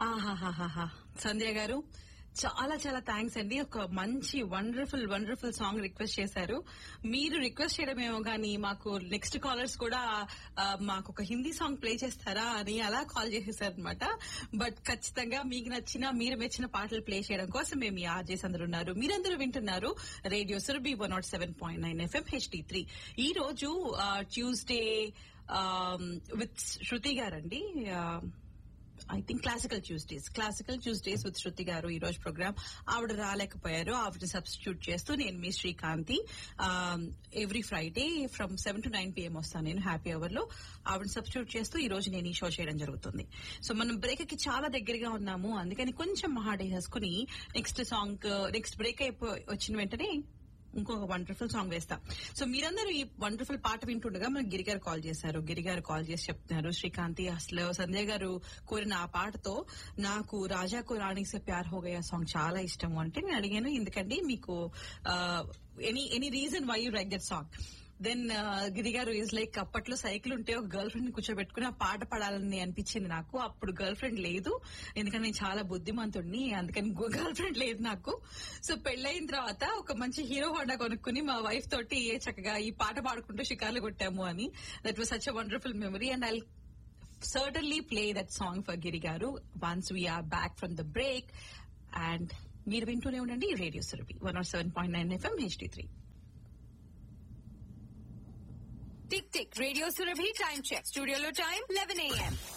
ఆహాహాహా సంధ్య గారు చాలా చాలా థ్యాంక్స్ అండి ఒక మంచి వండర్ఫుల్ వండర్ఫుల్ సాంగ్ రిక్వెస్ట్ చేశారు మీరు రిక్వెస్ట్ చేయడమేమో కానీ మాకు నెక్స్ట్ కాలర్స్ కూడా ఆ, మాకు ఒక హిందీ సాంగ్ ప్లే చేస్తారా అని అలా కాల్ చేసేసారు అనమాట బట్ ఖచ్చితంగా మీకు నచ్చిన మీరు మెచ్చిన పాటలు ప్లే చేయడం కోసం మేము ఈ ఆర్జేస్ అందరూ ఉన్నారు మీరందరూ వింటున్నారు radio Surabhi one naught seven point nine FM HD three ఈ రోజు ట్యూస్డే విత్ శృతి గారండి I think classical Tuesdays classical Tuesdays with Shruti garu ఈ రోజు ప్రోగ్రామ్ ఆవిడ రాలేకపోయారు ఆవిడ సబ్స్టిట్యూట్ చేస్తూ నేను మీ Srikanthi every Friday from seven to nine PM వస్తాను నేను హ్యాపీ అవర్ లో ఆవిడ సబ్స్టిట్యూట్ చేస్తూ ఈ రోజు నేను ఈ షో చేయడం జరుగుతుంది సో మనం బ్రేక్ కి చాలా దగ్గరగా ఉన్నాము అందుకని కొంచెం మహాడే వేసుకుని నెక్స్ట్ సాంగ్ నెక్స్ట్ బ్రేక్ అయిపో వచ్చిన వెంటనే ఇంకొక వండర్ఫుల్ సాంగ్ వేస్తా సో మీరందరూ ఈ వండర్ఫుల్ పాట వింటుండగా మనకు గిరిగారు కాల్ చేశారు గిరిగారు కాల్ చేసి చెప్తున్నారు శ్రీకాంతి అసలు సంజయ్ గారు కోరిన ఆ పాటతో నాకు రాజాకు రాణి సే ప్యార్ హో గయా సాంగ్ చాలా ఇష్టము అంటే నేను అడిగాను ఎందుకండి మీకు any any reason why you like that song then Giri garu is like అప్పట్లో సైకిల్ ఉంటే ఒక గర్ల్ ఫ్రెండ్ ని కూర్చోబెట్టుకుని ఆ పాట పడాలని అనిపించింది నాకు అప్పుడు గర్ల్ ఫ్రెండ్ లేదు ఎందుకంటే నేను చాలా బుద్ధిమంతుడిని అందుకని గర్ల్ ఫ్రెండ్ లేదు నాకు సో పెళ్ళైన తర్వాత ఒక మంచి హీరో హోండా కొనుక్కుని మా వైఫ్ తోటి చక్కగా ఈ పాట పాడుకుంటూ షికార్లు కొట్టాము అని that was such a wonderful memory and I certainly play that song for Giri Garu once we are back from the break. And మీరు వింటూనే ఉండండి radio Surabhi one O seven point nine FM HD three tick tick radio Surabhi time check స్టూడియోలో time eleven AM